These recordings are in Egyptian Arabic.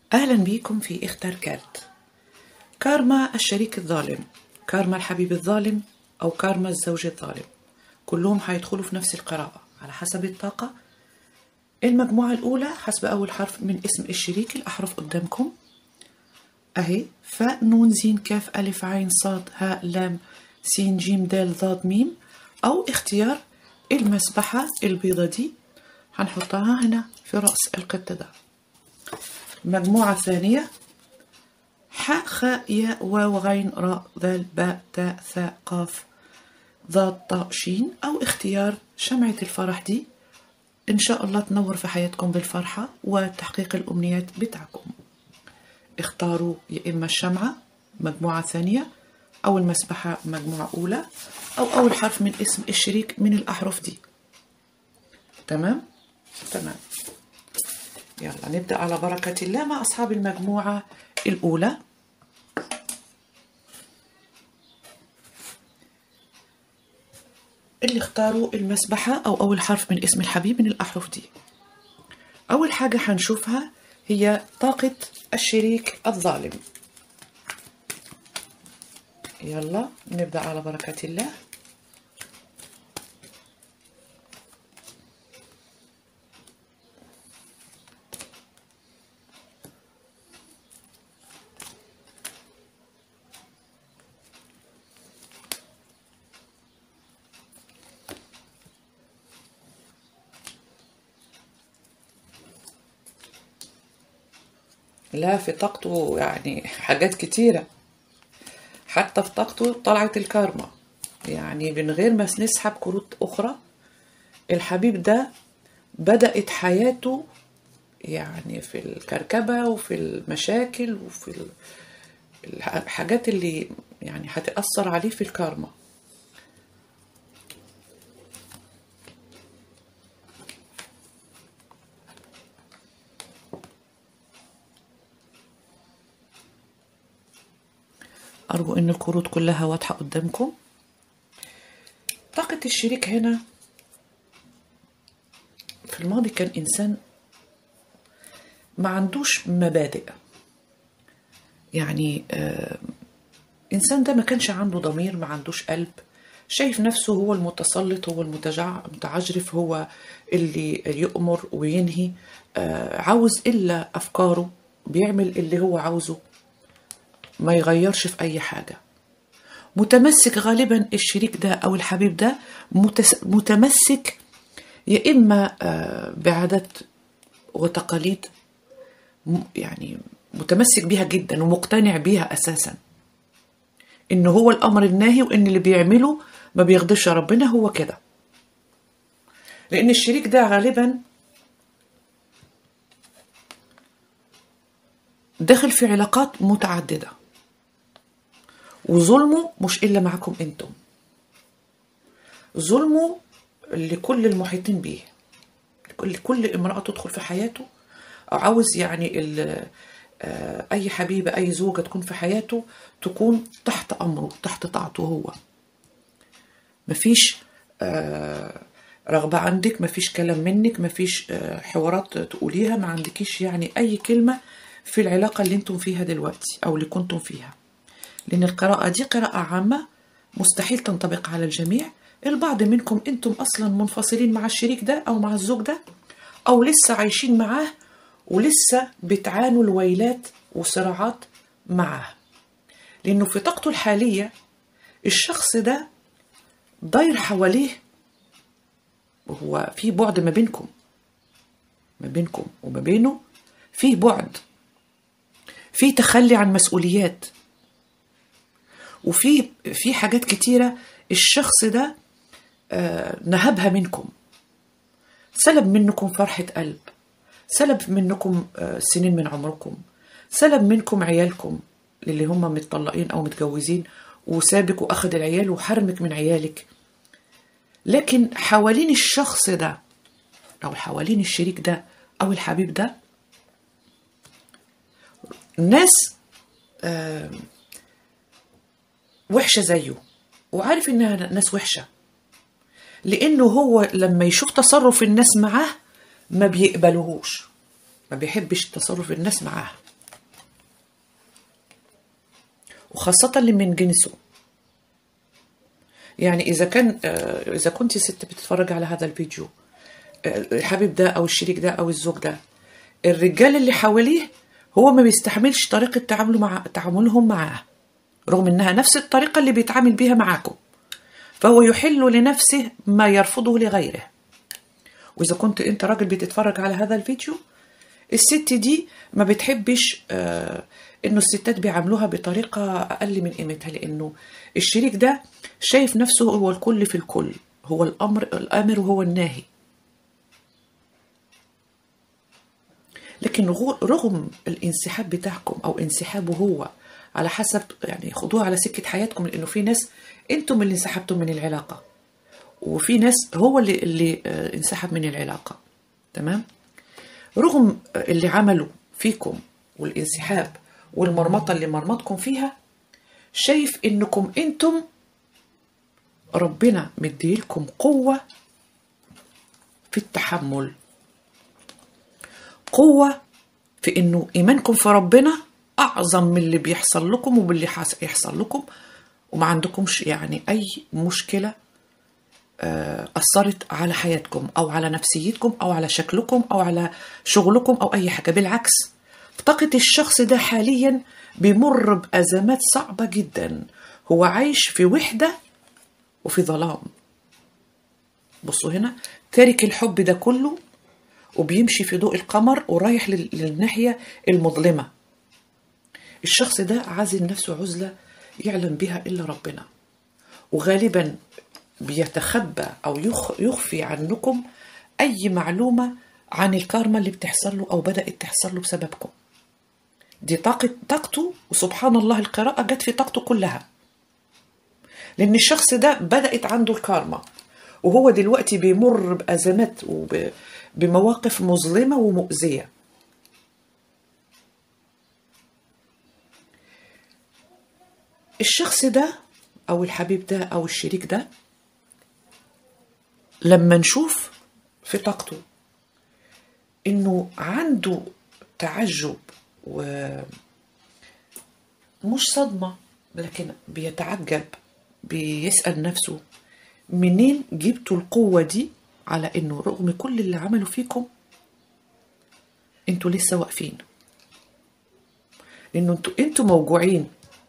أهلا بيكم في اختار كارت كارما الشريك الظالم كارما الحبيب الظالم أو كارما الزوج الظالم كلهم هيدخلوا في نفس القراءة على حسب الطاقة المجموعة الأولى حسب أول حرف من اسم الشريك الأحرف قدامكم أهي فاء نون زين كاف ألف عين صاد هاء لام سين جيم دال ضاد ميم أو اختيار المسبحة البيضة دي هنحطها هنا في رأس القط ده المجموعة الثانية حاء خاء ياء واو غين راء ذال باء تاء ثاء قاف ضاد طاء شين أو اختيار شمعة الفرح دي إن شاء الله تنور في حياتكم بالفرحة وتحقيق الأمنيات بتاعكم اختاروا يا إما الشمعة مجموعة ثانية أو المسبحة مجموعة أولى أو أول حرف من اسم الشريك من الأحرف دي تمام؟ تمام يلا نبدأ على بركة الله مع أصحاب المجموعة الأولى اللي اختاروا المسبحة أو أول حرف من اسم الحبيب من الأحرف دي أول حاجة هنشوفها هي طاقة الشريك الظالم يلا نبدأ على بركة الله لا في طاقته يعني حاجات كتيرة حتى في طاقته طلعت الكارما يعني من غير ما نسحب كروت أخرى الحبيب ده بدأت حياته يعني في الكركبة وفي المشاكل وفي ال- الحاجات اللي يعني هتأثر عليه في الكارما أرجو إن الكروت كلها واضحة قدامكم طاقة الشريك هنا في الماضي كان إنسان ما عندوش مبادئ يعني آه إنسان ده ما كانش عنده ضمير ما عندوش قلب شايف نفسه هو المتسلط هو المتجع المتعجرف هو اللي يؤمر وينهي آه عاوز إلا أفكاره بيعمل اللي هو عاوزه ما يغيرش في أي حاجة متمسك غالبا الشريك ده أو الحبيب ده متس- متمسك يا إما آه، بعادات وتقاليد م- يعني متمسك بيها جدا ومقتنع بيها أساسا إن هو الأمر الناهي وإن اللي بيعمله ما بيغضبش ربنا هو كده لأن الشريك ده غالبا داخل في علاقات متعددة وظلمه مش إلا معكم أنتم ظلمه لكل المحيطين بيه لكل كل امرأة تدخل في حياته أو عاوز يعني ال- آه، أي حبيبة أي زوجة تكون في حياته تكون تحت أمره تحت طاعته هو مفيش آه، رغبة عندك مفيش كلام منك مفيش آه، حوارات تقوليها ما عندكيش يعني أي كلمة في العلاقة اللي انتم فيها دلوقتي أو اللي كنتم فيها لأن القراءة دي قراءة عامة مستحيل تنطبق على الجميع البعض منكم انتم أصلا منفصلين مع الشريك ده أو مع الزوج ده أو لسه عايشين معاه ولسه بتعانوا الويلات وصراعات معاه لأنه في طاقته الحالية الشخص ده داير حواليه وهو في بعد ما بينكم ما بينكم وما بينه في بعد في تخلي عن مسؤوليات وفي في حاجات كتيرة الشخص ده آه، نهبها منكم سلب منكم فرحة قلب سلب منكم آه، سنين من عمركم سلب منكم عيالكم اللي هم متطلقين أو متجوزين وسابك وأخذ العيال وحرمك من عيالك لكن حوالين الشخص ده أو حوالين الشريك ده أو الحبيب ده ناس آه، وحشة زيه وعارف إنها ناس وحشة لأنه هو لما يشوف تصرف الناس معاه ما بيقبلوهوش ما بيحبش تصرف الناس معاه وخاصة اللي من جنسه يعني إذا كان آه، إذا كنت ست بتتفرج على هذا الفيديو آه، الحبيب ده أو الشريك ده أو الزوج ده الرجال اللي حواليه هو ما بيستحملش طريقة تعامله مع تعاملهم معاه رغم إنها نفس الطريقة اللي بيتعامل بيها معاكم فهو يحل لنفسه ما يرفضه لغيره وإذا كنت أنت راجل بتتفرج على هذا الفيديو الست دي ما بتحبش آه انه الستات بيعاملوها بطريقه اقل من قيمتها لانه الشريك ده شايف نفسه هو الكل في الكل هو الامر الامر وهو الناهي لكن غو- رغم الانسحاب بتاعكم او انسحابه هو على حسب يعني خدوها على سكه حياتكم لانه في ناس انتم اللي انسحبتم من العلاقه وفي ناس هو اللي اللي آه، انسحب من العلاقه تمام رغم اللي عمله فيكم والانسحاب والمرمطه اللي مرمطكم فيها شايف انكم انتم ربنا مديلكم قوه في التحمل قوه في انه ايمانكم في ربنا اعظم من اللي بيحصل لكم وباللي حاس- يحصل لكم وما عندكمش يعني اي مشكله آه، أثرت على حياتكم أو على نفسيتكم أو على شكلكم أو على شغلكم أو أي حاجة بالعكس طاقة الشخص ده حاليا بيمر بأزمات صعبة جدا هو عايش في وحدة وفي ظلام بصوا هنا تارك الحب ده كله وبيمشي في ضوء القمر ورايح لل- للناحية المظلمة الشخص ده عازل نفسه عزلة يعلم بها إلا ربنا وغالبا بيتخبى او يخ- يخفي عنكم اي معلومه عن الكارما اللي بتحصل له او بدات تحصل له بسببكم دي طاقه طاقته وسبحان الله القراءه جت في طاقته كلها لان الشخص ده بدات عنده الكارما وهو دلوقتي بيمر بازمات وبمواقف مظلمه ومؤذيه الشخص ده او الحبيب ده او الشريك ده لما نشوف في طاقته انه عنده تعجب و مش صدمة لكن بيتعجب بيسأل نفسه منين جبتوا القوة دي على انه رغم كل اللي عملوا فيكم انتوا لسه واقفين لانه انتوا انتوا موجوعين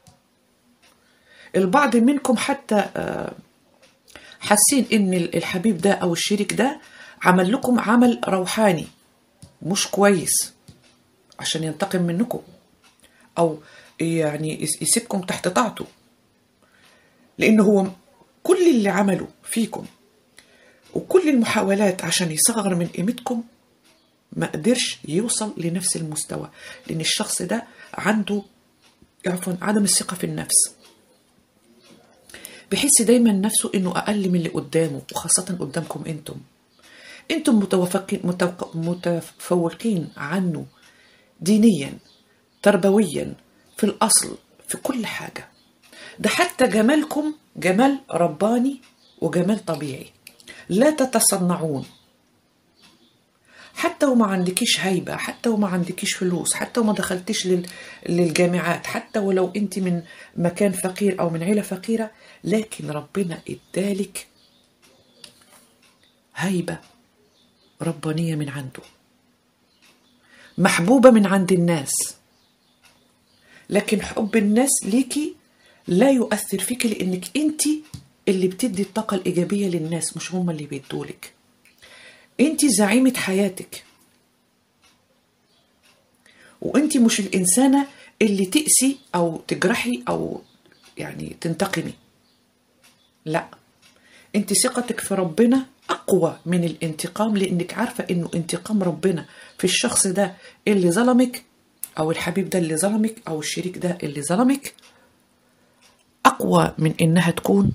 البعض منكم حتى آه، حاسين ان الحبيب ده او الشريك ده عمل لكم عمل روحاني مش كويس عشان ينتقم منكم او يعني يس- يسيبكم تحت طاعته لانه هو كل اللي عمله فيكم وكل المحاولات عشان يصغر من قيمتكم ما قدرش يوصل لنفس المستوى لان الشخص ده عنده عفوا عدم الثقة في النفس بيحس دايما نفسه انه اقل من اللي قدامه وخاصة قدامكم انتم انتم متوفقين متوق- متفوقين عنه دينيا تربويا في الاصل في كل حاجة ده حتى جمالكم جمال رباني وجمال طبيعي لا تتصنعون حتى وما عندكيش هيبة حتى وما عندكيش فلوس حتى وما دخلتيش لل... للجامعات حتى ولو انت من مكان فقير او من عيلة فقيرة لكن ربنا ادالك هيبة ربانية من عنده محبوبة من عند الناس لكن حب الناس ليكي لا يؤثر فيك لانك انت اللي بتدي الطاقة الإيجابية للناس مش هم اللي بيدولك انت زعيمة حياتك وانت مش الإنسانة اللي تأسي أو تجرحي أو يعني تنتقمي لا انت ثقتك في ربنا أقوى من الانتقام لأنك عارفة إنه انتقام ربنا في الشخص ده اللي ظلمك أو الحبيب ده اللي ظلمك أو الشريك ده اللي ظلمك أقوى من إنها تكون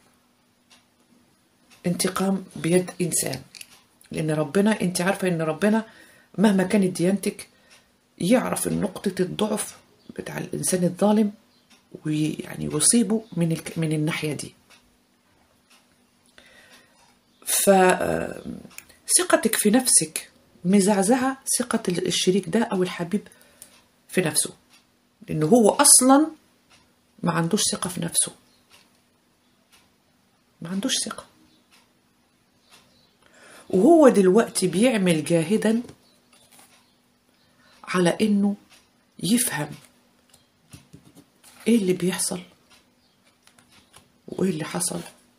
انتقام بيد إنسان لأن ربنا أنت عارفة إن ربنا مهما كانت ديانتك يعرف نقطة الضعف بتاع الإنسان الظالم ويعني يصيبه من الك... من الناحية دي فثقتك في نفسك مزعزعة ثقة الشريك ده أو الحبيب في نفسه لأنه هو أصلا ما عندوش ثقة في نفسه ما عندوش ثقة وهو دلوقتي بيعمل جاهدا على انه يفهم ايه اللي بيحصل وايه اللي حصل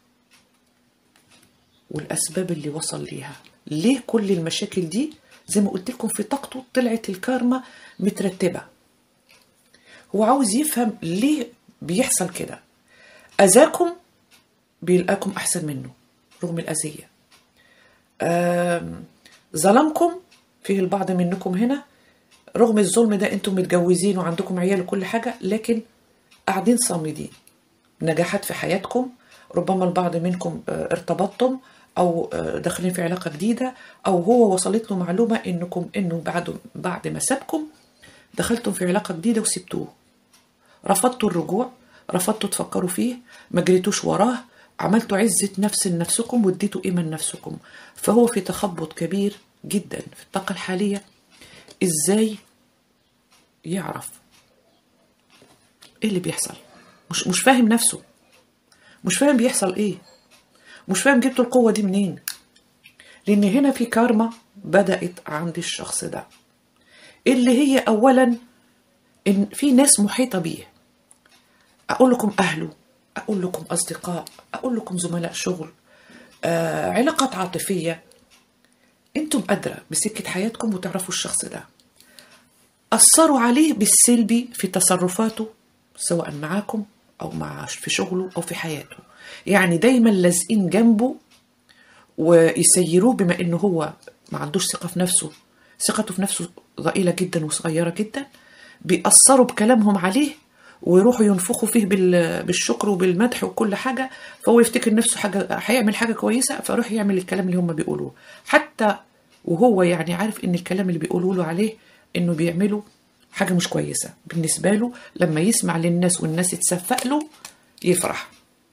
والاسباب اللي وصل ليها ليه كل المشاكل دي زي ما قلت لكم في طاقته طلعت الكارما مترتبه هو عاوز يفهم ليه بيحصل كده اذاكم بيلقاكم احسن منه رغم الاذيه آم، ظلمكم فيه البعض منكم هنا رغم الظلم ده انتم متجوزين وعندكم عيال وكل حاجه لكن قاعدين صامدين نجاحات في حياتكم ربما البعض منكم آه، ارتبطتم او آه، داخلين في علاقه جديده او هو وصلت له معلومه انكم انه بعد بعد ما سابكم دخلتم في علاقه جديده وسبتوه رفضتوا الرجوع رفضتوا تفكروا فيه ما جريتوش وراه عملتوا عزة نفس لنفسكم واديتوا قيمة لنفسكم فهو في تخبط كبير جدا في الطاقة الحالية ازاي يعرف ايه اللي بيحصل مش مش فاهم نفسه مش فاهم بيحصل ايه مش فاهم جبتوا القوة دي منين لان هنا في كارما بدأت عند الشخص ده اللي هي اولا ان في ناس محيطة بيه اقول لكم اهله اقول لكم اصدقاء اقول لكم زملاء شغل آه، علاقات عاطفية انتم أدرى بسكة حياتكم وتعرفوا الشخص ده أثروا عليه بالسلبي في تصرفاته سواء معاكم أو مع في شغله أو في حياته يعني دايما لازقين جنبه ويسيروه بما انه هو ما عندوش ثقة في نفسه ثقته في نفسه ضئيلة جدا وصغيرة جدا بيأثروا بكلامهم عليه ويروحوا ينفخوا فيه بال- بالشكر وبالمدح وكل حاجة فهو يفتكر نفسه حاجة هيعمل حاجة كويسة فيروح يعمل الكلام اللي هم بيقولوه حتى وهو يعني عارف ان الكلام اللي بيقولوا له عليه انه بيعملوا حاجة مش كويسة بالنسبة له لما يسمع للناس والناس تسفق له يفرح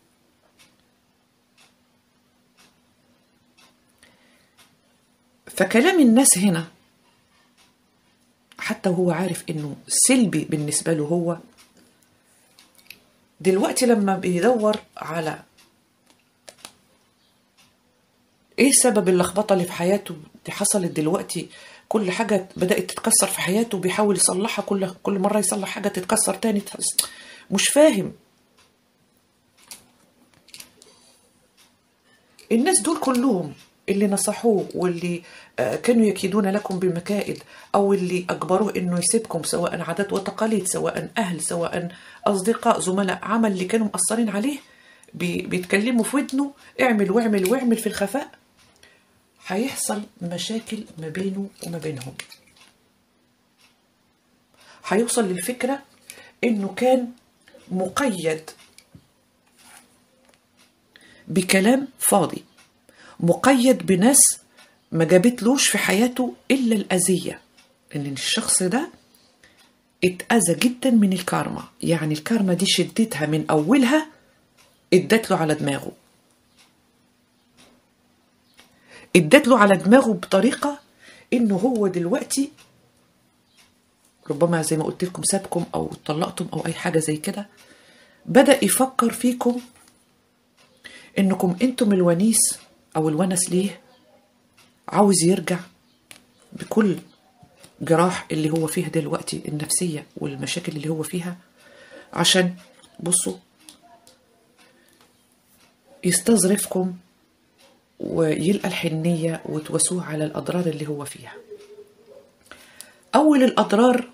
فكلام الناس هنا حتى وهو عارف انه سلبي بالنسبة له هو دلوقتي لما بيدور على ايه سبب اللخبطة اللي في حياته دي حصلت دلوقتي كل حاجة بدأت تتكسر في حياته بيحاول يصلحها كل كل مرة يصلح حاجة تتكسر تاني تحس- مش فاهم الناس دول كلهم اللي نصحوه واللي آه، كانوا يكيدون لكم بمكائد او اللي اجبروه انه يسيبكم سواء عادات وتقاليد سواء اهل سواء اصدقاء زملاء عمل اللي كانوا مأثرين عليه بي- بيتكلموا في ودنه اعمل واعمل واعمل في الخفاء هيحصل مشاكل ما بينه وما بينهم هيوصل للفكرة انه كان مقيد بكلام فاضي مقيد بناس ما جابتلوش في حياته إلا الأذية إن الشخص ده اتأذى جدا من الكارما يعني الكارما دي شدتها من أولها ادت له على دماغه ادت له على دماغه بطريقة إنه هو دلوقتي ربما زي ما قلت لكم سابكم أو طلقتم أو أي حاجة زي كده بدأ يفكر فيكم انكم انتم الونيس او الونس ليه عاوز يرجع بكل جراح اللي هو فيها دلوقتي النفسية والمشاكل اللي هو فيها عشان بصوا يستظرفكم ويلقى الحنية وتواسوه على الأضرار اللي هو فيها أول الأضرار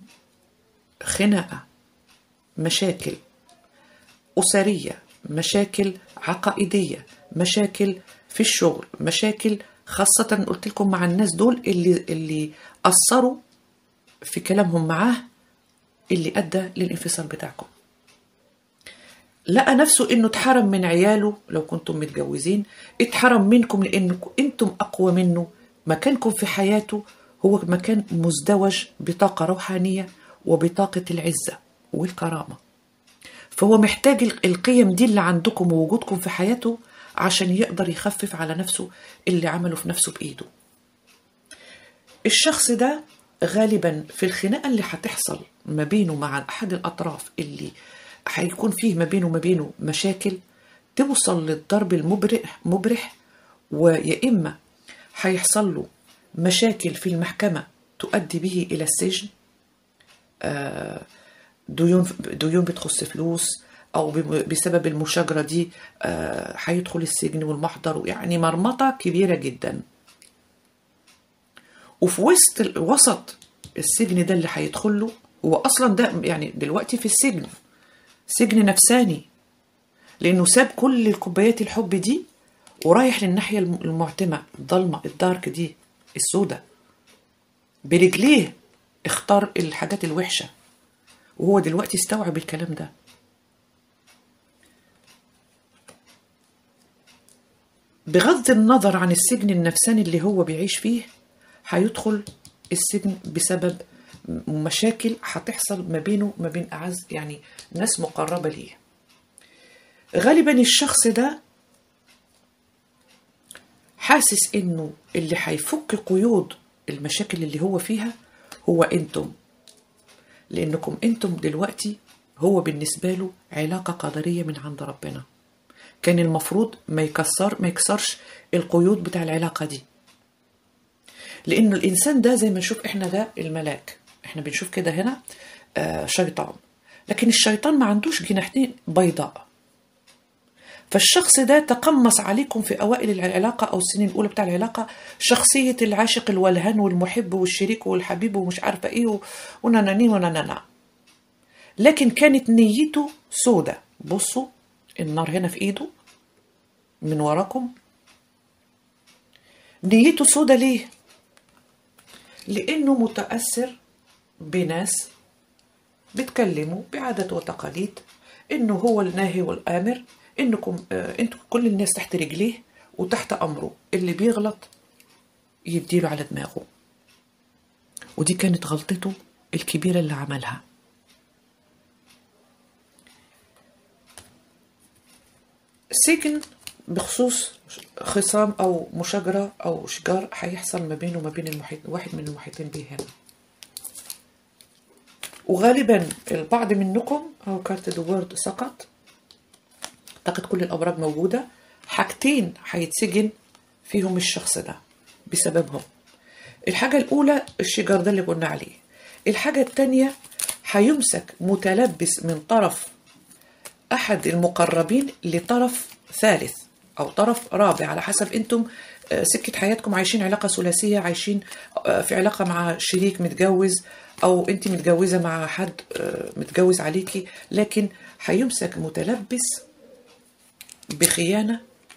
خناقة مشاكل أسرية مشاكل عقائدية مشاكل في الشغل مشاكل خاصة قلت لكم مع الناس دول اللي اللي أثروا في كلامهم معاه اللي أدى للانفصال بتاعكم لقى نفسه انه اتحرم من عياله لو كنتم متجوزين اتحرم منكم لانكم انتم اقوى منه مكانكم في حياته هو مكان مزدوج بطاقة روحانية وبطاقة العزة والكرامة فهو محتاج ال- القيم دي اللي عندكم ووجودكم في حياته عشان يقدر يخفف على نفسه اللي عمله في نفسه بإيده الشخص ده غالبا في الخناقة اللي هتحصل ما بينه مع أحد الأطراف اللي هيكون فيه ما بينه وما بينه مشاكل توصل للضرب المبرح مبرح ويا إما هيحصل له مشاكل في المحكمة تؤدي به إلى السجن آه، ديون ديون بتخص فلوس او بم- بسبب المشاجره دي آه، هيدخل السجن والمحضر يعني مرمطه كبيره جدا وفي وسط ال- وسط السجن ده اللي هيدخل له هو اصلا ده يعني دلوقتي في السجن سجن نفساني لانه ساب كل الكوبايات الحب دي ورايح للناحيه الم- المعتمه الضلمه الدارك دي السوداء برجليه اختار الحاجات الوحشه وهو دلوقتي استوعب الكلام ده بغض النظر عن السجن النفساني اللي هو بيعيش فيه هيدخل السجن بسبب مشاكل هتحصل ما بينه وما بين أعز يعني ناس مقربة ليه غالبا الشخص ده حاسس انه اللي هيفك قيود المشاكل اللي هو فيها هو انتم لانكم انتم دلوقتي هو بالنسبه له علاقه قدريه من عند ربنا كان المفروض ما يكسر ما يكسرش القيود بتاع العلاقه دي لان الانسان ده زي ما نشوف احنا ده الملاك احنا بنشوف كده هنا آه شيطان لكن الشيطان ما عندوش جناحين بيضاء فالشخص ده تقمص عليكم في اوائل العلاقه او السنين الاولى بتاع العلاقه شخصيه العاشق الولهان والمحب والشريك والحبيب ومش عارفه ايه و- ونناني وننانا لكن كانت نيته سودة بصوا النار هنا في ايده من وراكم نيته سودة ليه لانه متاثر بناس بتكلموا بعادات وتقاليد انه هو الناهي والامر انكم آه انتم كل الناس تحت رجليه وتحت امره اللي بيغلط يديله على دماغه ودي كانت غلطته الكبيره اللي عملها سجن بخصوص خصام او مشاجره او شجار هيحصل ما بينه وما بين المحيط واحد من المحيطين به هنا وغالبا البعض منكم او كارت دوورد سقط اعتقد كل الابراج موجوده حاجتين هيتسجن فيهم الشخص ده بسببهم الحاجه الاولى الشجار ده اللي قلنا عليه الحاجه الثانيه هيمسك متلبس من طرف احد المقربين لطرف ثالث او طرف رابع على حسب انتم آه، سكه حياتكم عايشين علاقه ثلاثيه عايشين آه، في علاقه مع شريك متجوز او انت متجوزه مع حد آه، متجوز عليكي لكن هيمسك متلبس بخيانه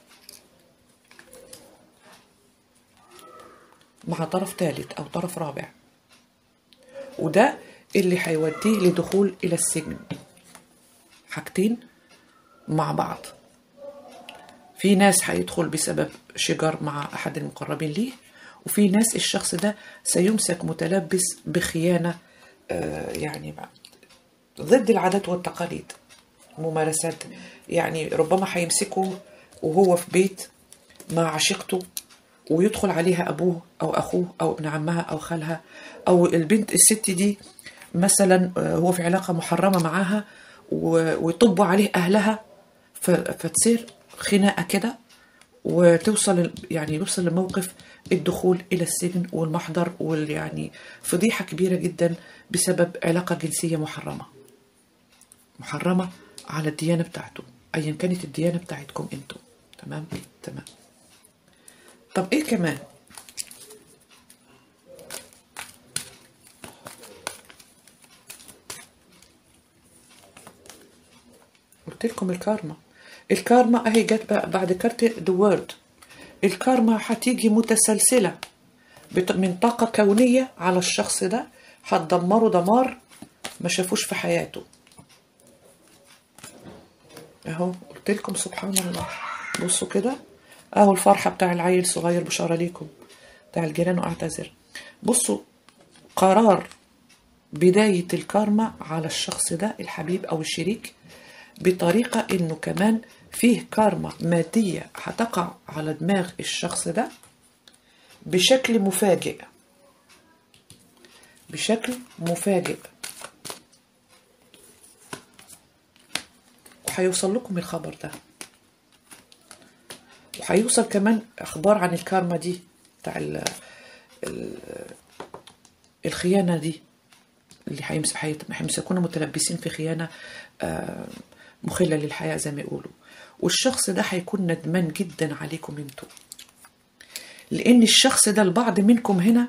مع طرف ثالث او طرف رابع وده اللي هيوديه لدخول الى السجن حاجتين مع بعض في ناس هيدخل بسبب شجار مع احد المقربين ليه وفي ناس الشخص ده سيمسك متلبس بخيانه آه، يعني ضد العادات والتقاليد ممارسات يعني ربما هيمسكه وهو في بيت مع عشيقته ويدخل عليها ابوه او اخوه او ابن عمها او خالها او البنت الست دي مثلا آه، هو في علاقه محرمه معاها و- ويطبوا عليه اهلها ف- فتصير خناقه كده وتوصل يعني يوصل لموقف الدخول الى السجن والمحضر واليعني فضيحه كبيره جدا بسبب علاقه جنسيه محرمه محرمه على الديانه بتاعته ايا كانت الديانه بتاعتكم انتم تمام تمام طب ايه كمان قلت لكم الكارما الكارما اهي جت بقى بعد كارت ذا وورد الكارما هتيجي متسلسله بت- من طاقه كونيه على الشخص ده هتدمره دمار ما شافوش في حياته اهو قلت لكم سبحان الله بصوا كده اهو الفرحه بتاع العيل صغير بشاره ليكم بتاع الجيران واعتذر بصوا قرار بداية الكارما على الشخص ده الحبيب أو الشريك بطريقة إنه كمان فيه كارما مادية هتقع على دماغ الشخص ده بشكل مفاجئ بشكل مفاجئ هيوصل لكم الخبر ده وهيوصل كمان اخبار عن الكارما دي بتاع ال ال الخيانه دي اللي هيمس- هيت- هيمسكونا متلبسين في خيانه آه، مخله للحياه زي ما يقولوا والشخص ده هيكون ندمان جدا عليكم انتوا لان الشخص ده البعض منكم هنا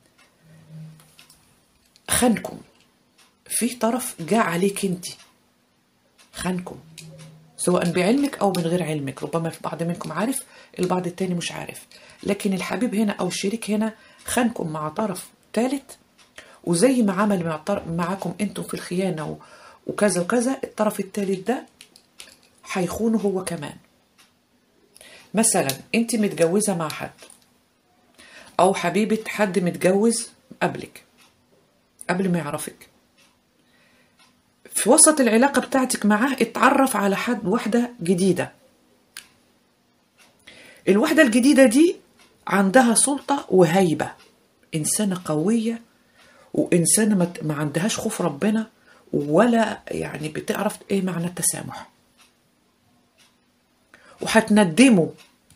خانكم في طرف جاء عليك انت خانكم سواء بعلمك او من غير علمك ربما في بعض منكم عارف البعض التاني مش عارف لكن الحبيب هنا او الشريك هنا خانكم مع طرف ثالث وزي ما عمل مع طر- معاكم انتم في الخيانه و- وكذا وكذا الطرف الثالث ده هيخونه هو كمان مثلا انت متجوزه مع حد او حبيبه حد متجوز قبلك قبل ما يعرفك في وسط العلاقة بتاعتك معاه اتعرف على حد واحدة جديدة الواحدة الجديدة دي عندها سلطة وهيبة إنسانة قوية وإنسانة ما- ما عندهاش خوف ربنا ولا يعني بتعرف إيه معنى التسامح وهتندموا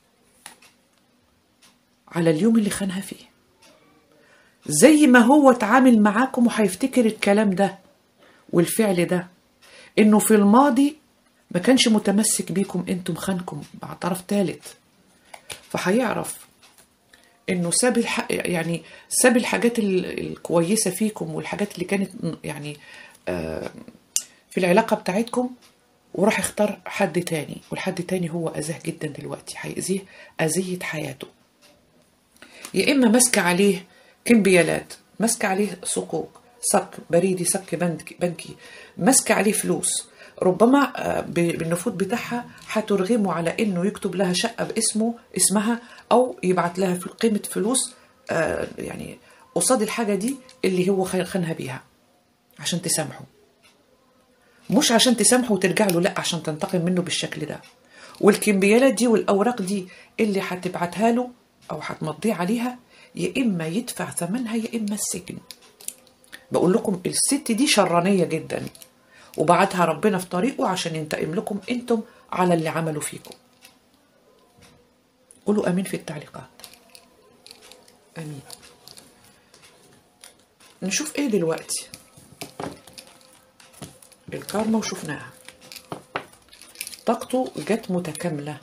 على اليوم اللي خانها فيه زي ما هو اتعامل معاكم وهيفتكر الكلام ده والفعل ده انه في الماضي ما كانش متمسك بيكم انتم خانكم مع طرف ثالث فهيعرف انه ساب الحق يعني ساب الحاجات ال- الكويسه فيكم والحاجات اللي كانت يعني آه، في العلاقه بتاعتكم وراح يختار حد تاني والحد تاني هو اذاه جدا دلوقتي هيأذيه اذيه حياته يا اما ماسكه عليه كمبيالات ماسكه عليه صكوك صك بريدي صك بنك بنكي ماسكه عليه فلوس ربما آه، ب- بالنفوذ بتاعها هترغمه على انه يكتب لها شقه باسمه اسمها او يبعت لها في قيمه فلوس آه، يعني قصاد الحاجه دي اللي هو خان- خانها بيها عشان تسامحه مش عشان تسامحه وترجع له لا عشان تنتقم منه بالشكل ده والكمبيالات دي والاوراق دي اللي هتبعتها له او هتمضيه عليها يا اما يدفع ثمنها يا اما السجن بقول لكم الست دي شرانيه جدا وبعتها ربنا في طريقه عشان ينتقم لكم انتم على اللي عملوا فيكم قولوا امين في التعليقات امين نشوف ايه دلوقتي الكارما وشفناها طاقته جت متكامله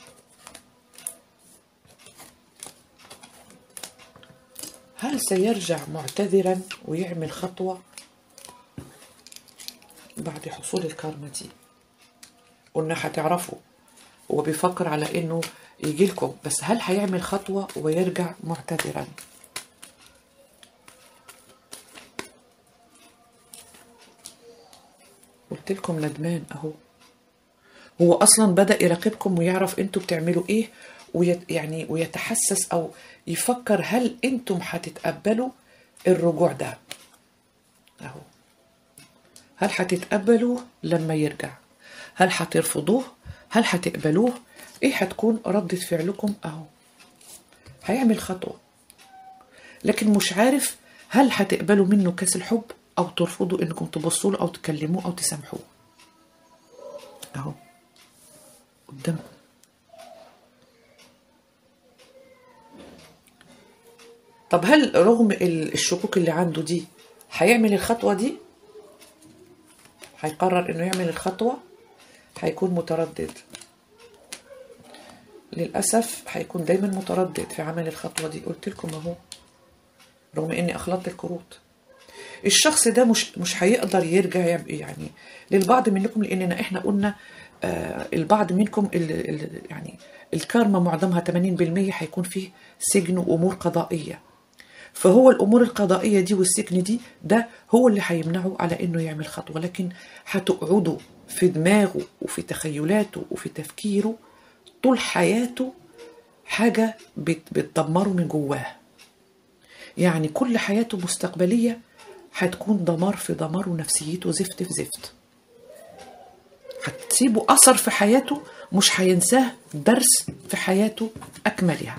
هل سيرجع معتذرا ويعمل خطوة بعد حصول الكارما دي قلنا هتعرفوا هو بيفكر على انه يجي لكم بس هل هيعمل خطوة ويرجع معتذرا قلت لكم ندمان اهو هو اصلا بدا يراقبكم ويعرف انتوا بتعملوا ايه ويت يعني ويتحسس او يفكر هل انتم هتتقبلوا الرجوع ده اهو هل هتتقبلوه لما يرجع هل هترفضوه هل هتقبلوه ايه هتكون ردة فعلكم اهو هيعمل خطوة لكن مش عارف هل هتقبلوا منه كاس الحب او ترفضوا انكم تبصوا له او تكلموه او تسامحوه اهو قدامكم طب هل رغم ال- الشكوك اللي عنده دي هيعمل الخطوة دي هيقرر انه يعمل الخطوة هيكون متردد للأسف هيكون دايما متردد في عمل الخطوة دي قلت لكم اهو رغم اني اخلطت الكروت الشخص ده مش مش هيقدر يرجع يب- يعني للبعض منكم لاننا احنا قلنا آه البعض منكم ال ال يعني الكارما معظمها 80% هيكون فيه سجن وامور قضائيه فهو الامور القضائيه دي والسجن دي ده هو اللي هيمنعه على انه يعمل خطوه لكن هتقعدوا في دماغه وفي تخيلاته وفي تفكيره طول حياته حاجه بت- بتدمره من جواه يعني كل حياته مستقبلية هتكون دمار في دمار ونفسيته زفت في زفت هتسيبه أثر في حياته مش هينساه درس في حياته أكملها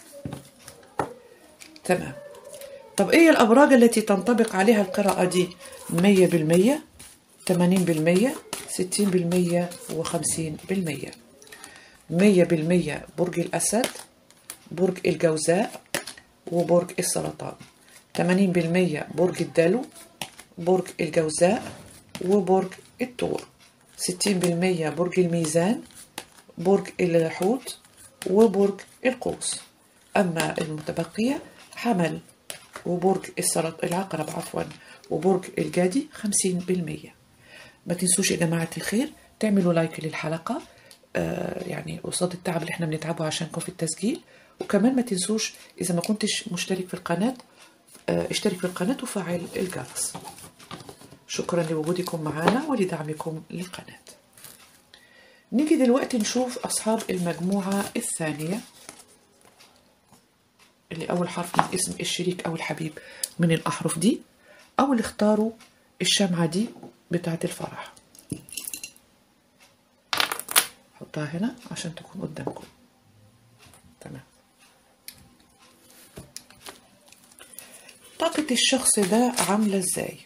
تمام طب إيه الأبراج التي تنطبق عليها القراءة دي مية بالمية تمانين بالمية ستين بالمية وخمسين بالمية مية بالمية برج الأسد برج الجوزاء وبرج السرطان تمانين بالمية برج الدلو برج الجوزاء وبرج الثور ستين بالمية برج الميزان برج الحوت وبرج القوس أما المتبقية حمل وبرج السرط العقرب عفوا وبرج الجدي خمسين بالمية ما تنسوش يا جماعة الخير تعملوا لايك للحلقة آه يعني قصاد التعب اللي احنا بنتعبه عشانكم في التسجيل وكمان ما تنسوش إذا ما كنتش مشترك في القناة آه اشترك في القناة وفعل الجرس شكرا لوجودكم معنا ولدعمكم للقناة نيجي دلوقتي نشوف أصحاب المجموعة الثانية اللي أول حرف من اسم الشريك أو الحبيب من الأحرف دي أو اللي اختاروا الشمعة دي بتاعة الفرح حطها هنا عشان تكون قدامكم تمام طاقة الشخص ده عاملة ازاي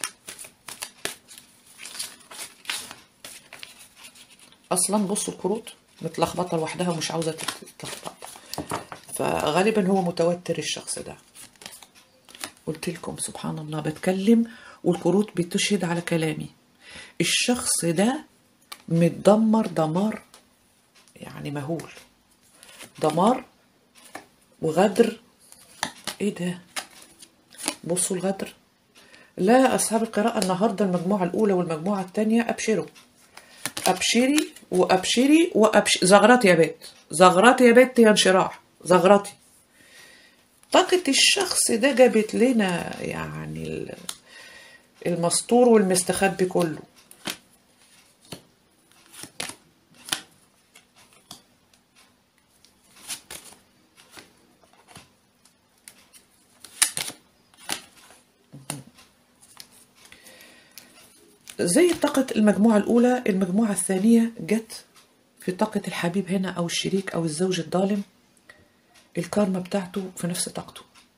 اصلا بصوا الكروت متلخبطه لوحدها ومش عاوزه تتلخبط فغالبا هو متوتر الشخص ده قلت لكم سبحان الله بتكلم والكروت بتشهد على كلامي الشخص ده متدمر دمار يعني مهول دمار وغدر ايه ده بصوا الغدر لا اصحاب القراءه النهارده المجموعه الاولى والمجموعه الثانيه ابشروا ابشري وابشري وابش زغرات يا بيت زغرات يا بيت يا انشراح زغرتي طاقة الشخص ده جابت لنا يعني المستور والمستخبي كله زي طاقة المجموعة الأولى المجموعة الثانية جت في طاقة الحبيب هنا أو الشريك أو الزوج الظالم الكارما بتاعته في نفس طاقته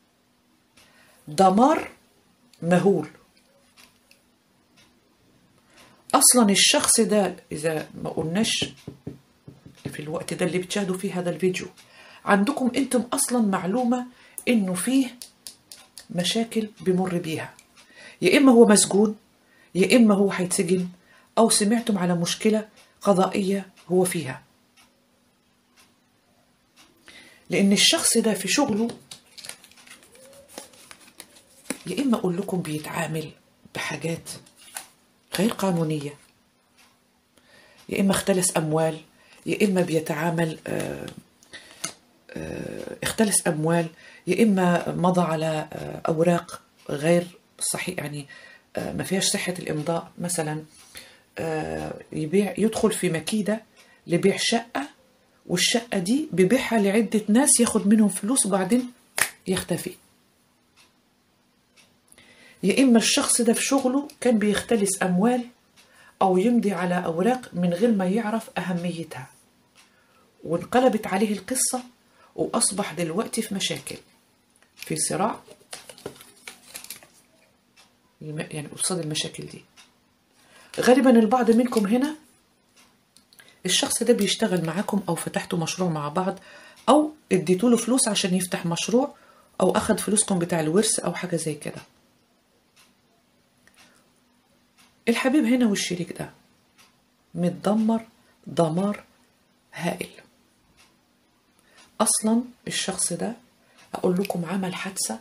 دمار مهول أصلا الشخص ده إذا ما قلناش في الوقت ده اللي بتشاهدوا فيه هذا الفيديو عندكم أنتم أصلا معلومة إنه فيه مشاكل بمر بيها يا إما هو مسجون يا إما هو هيتسجن أو سمعتم على مشكلة قضائية هو فيها لأن الشخص ده في شغله يا إما أقول لكم بيتعامل بحاجات غير قانونية يا إما اختلس أموال يا إما بيتعامل آه، آه، اختلس أموال يا إما مضى على آه، أوراق غير صحيح يعني آه، ما فيهاش صحة الإمضاء مثلا آه، يبيع يدخل في مكيدة لبيع شقة والشقة دي بيبيعها لعدة ناس ياخد منهم فلوس وبعدين يختفي يا إما الشخص ده في شغله كان بيختلس أموال أو يمضي على أوراق من غير ما يعرف أهميتها وانقلبت عليه القصة وأصبح دلوقتي في مشاكل في صراع الم- يعني قصاد المشاكل دي غالبا البعض منكم هنا الشخص ده بيشتغل معاكم او فتحتوا مشروع مع بعض او اديتوا له فلوس عشان يفتح مشروع او اخد فلوسكم بتاع الورث او حاجه زي كده الحبيب هنا والشريك ده متدمر دمار هائل اصلا الشخص ده اقول لكم عمل حادثه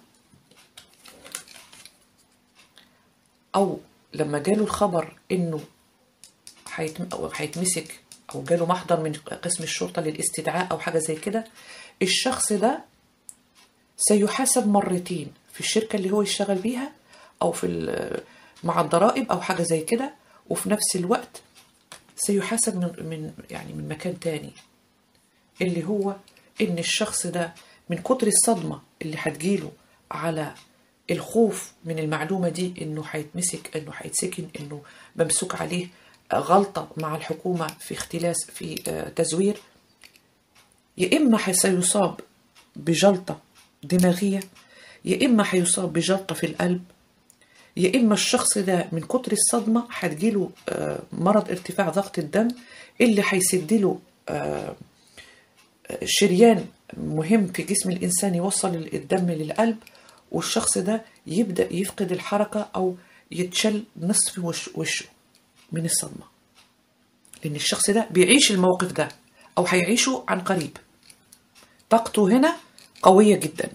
او لما جاله الخبر انه هيتم- أو هيتمسك او جاله محضر من قسم الشرطه للاستدعاء او حاجه زي كده الشخص ده سيحاسب مرتين في الشركه اللي هو يشتغل بيها او في ال- مع الضرائب او حاجه زي كده وفي نفس الوقت سيحاسب من من يعني من مكان تاني اللي هو ان الشخص ده من كتر الصدمة اللي هتجيله على الخوف من المعلومة دي انه هيتمسك انه هيتسكن انه ممسوك عليه غلطة مع الحكومة في اختلاس في آه، تزوير يا إما حي- سيصاب بجلطة دماغية يا إما هيصاب بجلطة في القلب يا اما الشخص ده من كتر الصدمه هتجيله آه، مرض ارتفاع ضغط الدم اللي هيسدله آه، شريان مهم في جسم الإنسان يوصل الدم للقلب والشخص ده يبدأ يفقد الحركة أو يتشل نصف وش وشه من الصدمة لأن الشخص ده بيعيش الموقف ده أو هيعيشه عن قريب طاقته هنا قوية جدا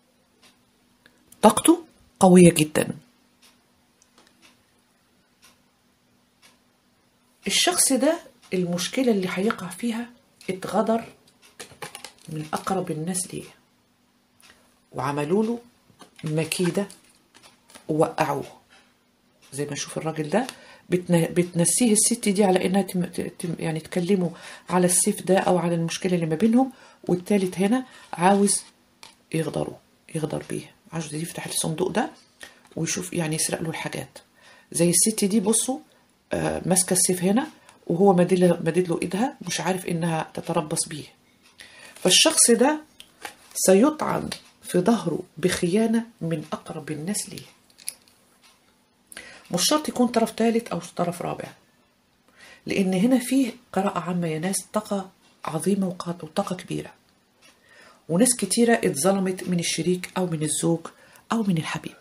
طاقته قوية جدا الشخص ده المشكلة اللي هيقع فيها اتغدر من أقرب الناس ليه وعملوا له مكيدة ووقعوه زي ما نشوف الراجل ده بتن- بتنسيه الست دي على انها تم... تم... يعني تكلمه على السيف ده او على المشكله اللي ما بينهم والتالت هنا عاوز يغدره يغدر بيه عاوز يفتح الصندوق ده ويشوف يعني يسرق له الحاجات زي الست دي بصوا آه، ماسكه السيف هنا وهو مدد مدد له ايدها مش عارف انها تتربص بيه فالشخص ده سيطعن في ظهره بخيانة من أقرب الناس ليه مش شرط يكون طرف ثالث أو طرف رابع لأن هنا فيه قراءة عامة يا ناس طاقة عظيمة وق- وطاقة كبيرة وناس كتيرة اتظلمت من الشريك أو من الزوج أو من الحبيب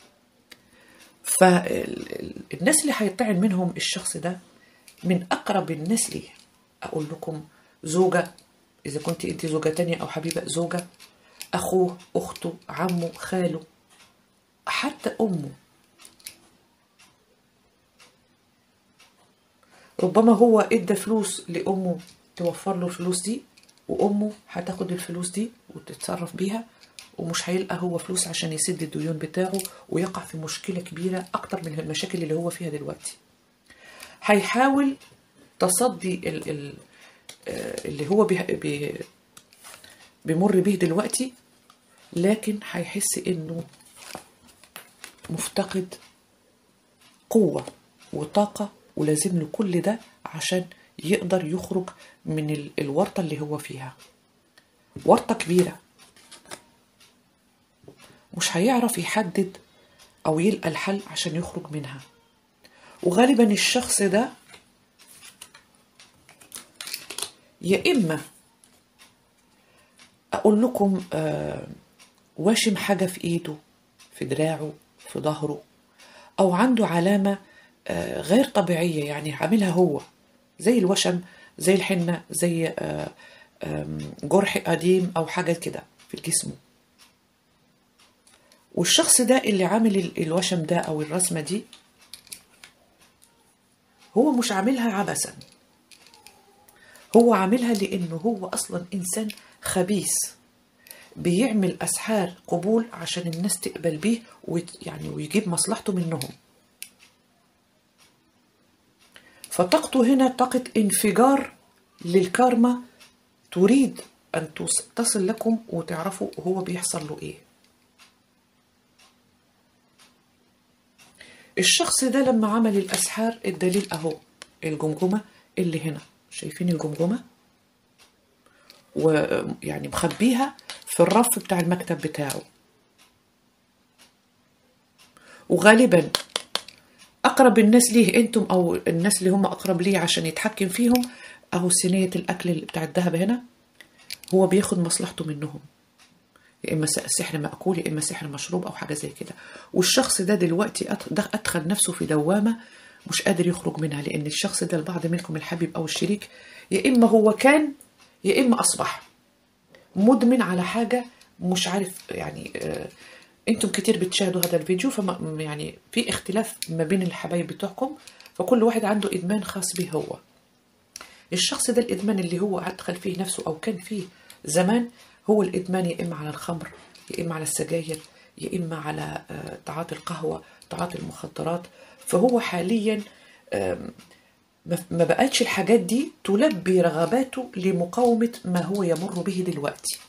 فالناس اللي هيطعن منهم الشخص ده من أقرب الناس ليه أقول لكم زوجة إذا كنت أنت زوجة تانية أو حبيبة زوجة أخوه أخته عمه خاله حتى أمه ربما هو ادى فلوس لأمه توفر له الفلوس دي وأمه هتاخد الفلوس دي وتتصرف بيها ومش هيلقى هو فلوس عشان يسد الديون بتاعه ويقع في مشكلة كبيرة أكتر من المشاكل اللي هو فيها دلوقتي هيحاول تصدي ال ال آه، اللي هو بيه بي بيمر بيه دلوقتي لكن هيحس انه مفتقد قوة وطاقة ولازم له كل ده عشان يقدر يخرج من ال- الورطة اللي هو فيها ورطة كبيرة مش هيعرف يحدد أو يلقى الحل عشان يخرج منها وغالبا الشخص ده يا إما أقول لكم آه واشم حاجة في إيده في دراعه في ظهره أو عنده علامة آه غير طبيعية يعني عاملها هو زي الوشم زي الحنة زي آه آم، جرح قديم أو حاجة كده في جسمه والشخص ده اللي عامل ال- الوشم ده أو الرسمة دي هو مش عاملها عبثا هو عاملها لأنه هو أصلا إنسان خبيث بيعمل أسحار قبول عشان الناس تقبل بيه ويت- يعني ويجيب مصلحته منهم فطاقته هنا طاقة انفجار للكارما تريد أن توص- تصل لكم وتعرفوا هو بيحصل له إيه الشخص ده لما عمل الأسحار الدليل أهو الجمجمة اللي هنا شايفين الجمجمة ويعني مخبيها في الرف بتاع المكتب بتاعه وغالبا أقرب الناس ليه أنتم أو الناس اللي هم أقرب ليه عشان يتحكم فيهم أهو صينية الأكل اللي بتاع الذهب هنا هو بياخد مصلحته منهم يا اما س- سحر مأكول يا اما سحر مشروب او حاجه زي كده والشخص ده دلوقتي أت- ده ادخل نفسه في دوامه مش قادر يخرج منها لان الشخص ده البعض منكم الحبيب او الشريك يا اما هو كان يا اما اصبح مدمن على حاجه مش عارف يعني آه انتم كتير بتشاهدوا هذا الفيديو فما يعني في اختلاف ما بين الحبايب بتوعكم فكل واحد عنده ادمان خاص به هو الشخص ده الإدمان اللي هو أدخل فيه نفسه أو كان فيه زمان هو الإدمان يا إما على الخمر يا إما على السجاير يا إما على آه، تعاطي القهوة تعاطي المخدرات فهو حاليا آم، ما ما بقتش الحاجات دي تلبي رغباته لمقاومة ما هو يمر به دلوقتي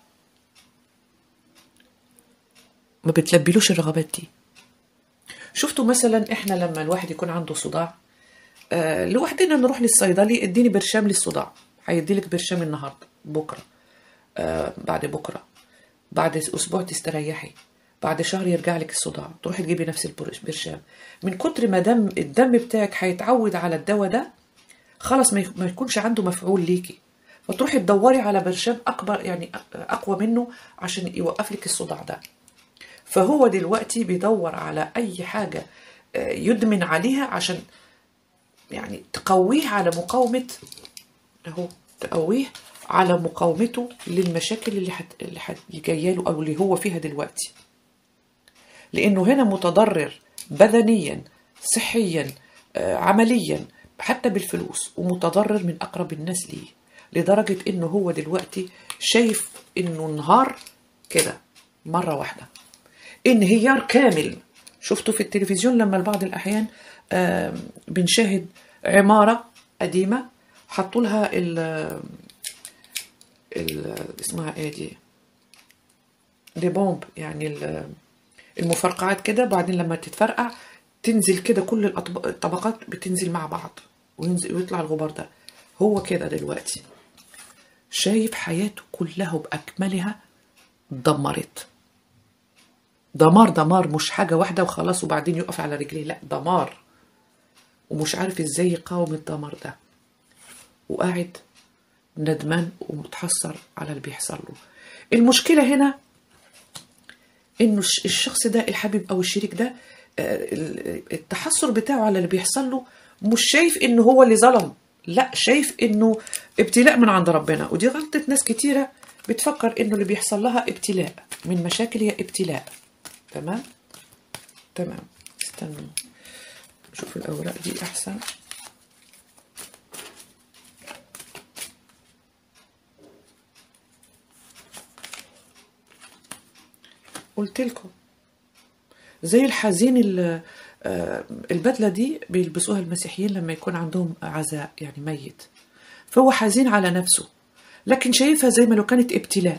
ما بتلبيلوش الرغبات دي شفتوا مثلا احنا لما الواحد يكون عنده صداع آه لوحدنا نروح للصيدلي اديني برشام للصداع هيديلك برشام النهارده بكره آه بعد بكره بعد اسبوع تستريحي بعد شهر يرجع لك الصداع تروحي تجيبي نفس البرشام من كتر ما دم الدم بتاعك هيتعود على الدواء ده خلاص ما يك- ما يكونش عنده مفعول ليكي فتروحي تدوري على برشام اكبر يعني أ- اقوى منه عشان يوقف لك الصداع ده فهو دلوقتي بيدور على اي حاجه آه، يدمن عليها عشان يعني تقويه على مقاومه اهو تقويه على مقاومته للمشاكل اللي حت... اللي حت... جايه له او اللي هو فيها دلوقتي لانه هنا متضرر بدنيا صحيا آه، عمليا حتى بالفلوس ومتضرر من اقرب الناس ليه لدرجه انه هو دلوقتي شايف انه انهار كده مره واحده انهيار كامل شفتوا في التلفزيون لما بعض الاحيان آم، بنشاهد عماره قديمه حطوا لها ال ال اسمها ايه دي دي بومب يعني ال- المفرقعات كده بعدين لما تتفرقع تنزل كده كل الأطب- الطبقات بتنزل مع بعض وينزل ويطلع الغبار ده هو كده دلوقتي شايف حياته كلها بأكملها اتدمرت دمار دمار مش حاجة واحدة وخلاص وبعدين يقف على رجليه لا دمار ومش عارف ازاي يقاوم الدمار ده وقاعد ندمان ومتحسر على اللي بيحصل له المشكلة هنا انه الش- الشخص ده الحبيب او الشريك ده آه، ال- التحسر بتاعه على اللي بيحصل له مش شايف انه هو اللي ظلم لا شايف انه ابتلاء من عند ربنا ودي غلطة ناس كتيرة بتفكر انه اللي بيحصل لها ابتلاء من مشاكل هي ابتلاء تمام تمام استنوا شوف الاوراق دي احسن قلت لكم زي الحزين ال- آه، البدله دي بيلبسوها المسيحيين لما يكون عندهم عزاء يعني ميت فهو حزين على نفسه لكن شايفها زي ما لو كانت ابتلاء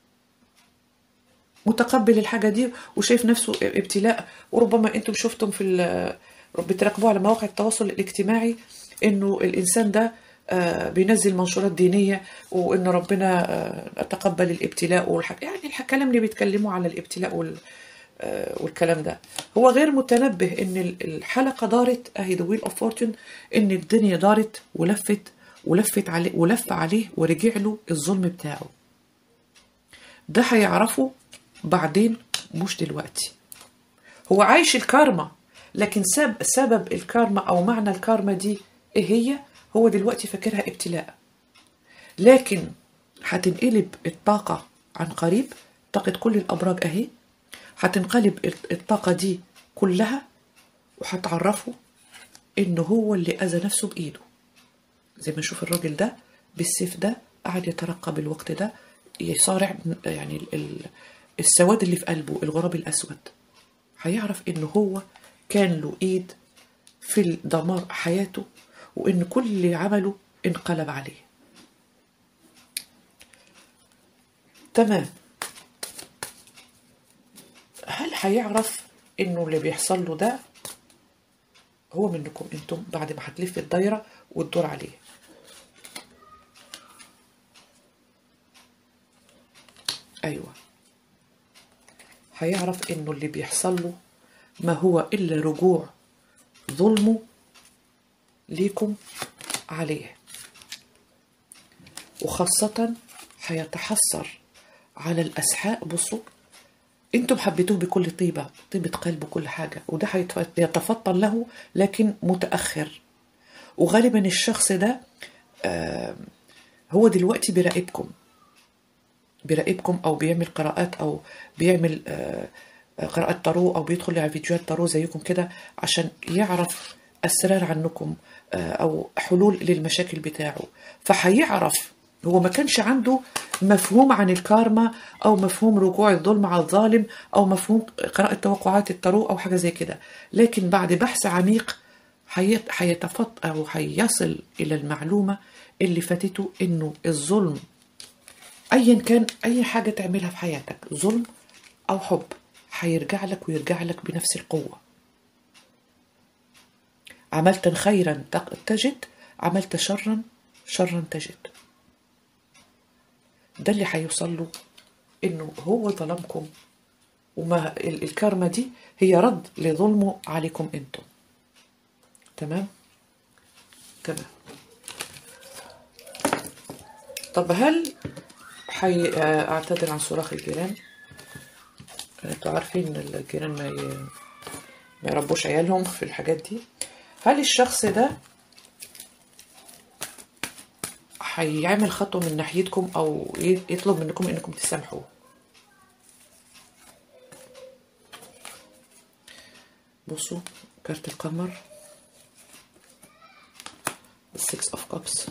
متقبل الحاجه دي وشايف نفسه ابتلاء وربما انتم شفتم في ال- بتراقبوه على مواقع التواصل الاجتماعي انه الانسان ده آه، بينزل منشورات دينيه وان ربنا آه، تقبل الابتلاء والحك... يعني الكلام اللي بيتكلموا على الابتلاء وال... آه، والكلام ده هو غير متنبه ان ال- الحلقه دارت اهي ذا ويل اوف فورتون ان الدنيا دارت ولفت ولفت عليه ولف عليه ورجع له الظلم بتاعه ده هيعرفه بعدين مش دلوقتي هو عايش الكارما لكن سب سبب الكارما او معنى الكارما دي ايه هي هو دلوقتي فاكرها ابتلاء لكن هتنقلب الطاقة عن قريب طاقة كل الأبراج أهي هتنقلب الطاقة دي كلها وهتعرفه إنه هو اللي أذى نفسه بإيده زي ما نشوف الراجل ده بالسيف ده قاعد يترقب الوقت ده يصارع يعني ال- ال- السواد اللي في قلبه الغراب الأسود هيعرف إنه هو كان له إيد في دمار حياته وإن كل اللي عمله انقلب عليه تمام هل هيعرف إنه اللي بيحصل له ده هو منكم انتم بعد ما هتلف الدايرة وتدور عليه ايوه هيعرف انه اللي بيحصل له ما هو الا رجوع ظلمه ليكم عليه وخاصة هيتحسر على الأسحاء بصوا انتم حبيتوه بكل طيبة طيبة قلب وكل حاجة وده هيتف- يتفطن له لكن متأخر وغالبا الشخص ده آه، هو دلوقتي بيراقبكم بيراقبكم او بيعمل قراءات او بيعمل آه، قراءات تارو او بيدخل على فيديوهات تارو زيكم كده عشان يعرف اسرار عنكم آه، او حلول للمشاكل بتاعه فهيعرف هو ما كانش عنده مفهوم عن الكارما او مفهوم رجوع الظلم على الظالم او مفهوم قراءة توقعات التارو او حاجة زي كده لكن بعد بحث عميق هيت- هيتفط او هيصل الى المعلومة اللي فاتته انه الظلم ايا كان اي حاجه تعملها في حياتك ظلم او حب هيرجع لك ويرجع لك بنفس القوه عملت خيرا تق- تجد عملت شرا شرا تجد ده اللي هيوصل له انه هو ظلمكم وما ال- الكارما دي هي رد لظلمه عليكم انتم تمام تمام طب هل حي... آه، اعتذر عن صراخ الجيران انتوا عارفين ان الجيران ما ي... ما يربوش عيالهم في الحاجات دي هل الشخص ده هيعمل خطوة من ناحيتكم أو ي- يطلب منكم إنكم تسامحوه بصوا كارت القمر السكس اوف كابس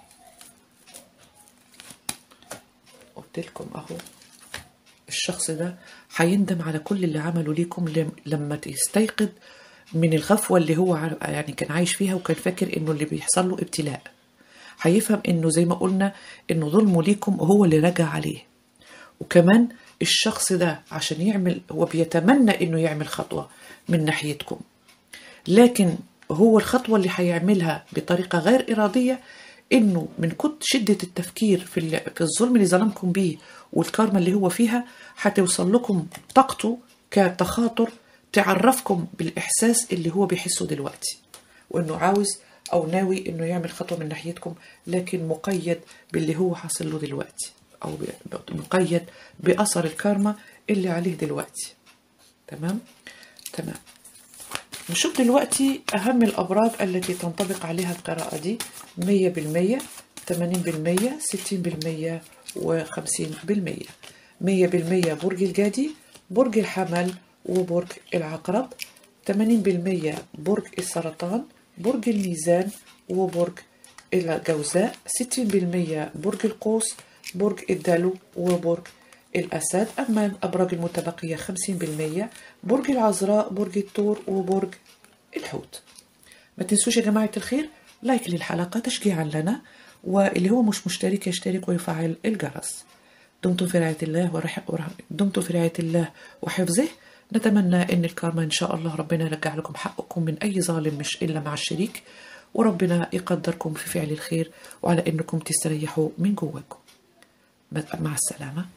قلت لكم اهو الشخص ده هيندم على كل اللي عمله ليكم لم- لما يستيقظ من الغفوة اللي هو عار- يعني كان عايش فيها وكان فاكر انه اللي بيحصل له ابتلاء هيفهم انه زي ما قلنا انه ظلمه ليكم هو اللي رجع عليه وكمان الشخص ده عشان يعمل هو بيتمنى انه يعمل خطوة من ناحيتكم لكن هو الخطوة اللي هيعملها بطريقة غير إرادية إنه من كتر شدة التفكير في ال- في الظلم اللي ظلمكم بيه والكارما اللي هو فيها هتوصل لكم طاقته كتخاطر تعرفكم بالإحساس اللي هو بيحسه دلوقتي وإنه عاوز أو ناوي إنه يعمل خطوة من ناحيتكم لكن مقيد باللي هو حاصل له دلوقتي أو ب- مقيد بأثر الكارما اللي عليه دلوقتي تمام تمام نشوف دلوقتي أهم الأبراج التي تنطبق عليها القراءة دي مية بالمية تمانين بالمية ستين بالمية وخمسين بالمية مية بالمية برج الجدي برج الحمل وبرج العقرب تمانين بالمية برج السرطان برج الميزان وبرج الجوزاء ستين بالمية برج القوس برج الدلو وبرج الأسد أما الأبراج المتبقية 50% برج العذراء برج الثور وبرج الحوت ما تنسوش يا جماعة الخير لايك للحلقة تشجيعا لنا واللي هو مش مشترك يشترك ويفعل الجرس دمتم في رعاية الله ورح... ورح... دمتم في رعاية الله وحفظه نتمنى ان الكارما ان شاء الله ربنا يرجع لكم حقكم من اي ظالم مش الا مع الشريك وربنا يقدركم في فعل الخير وعلى انكم تستريحوا من جواكم مع السلامه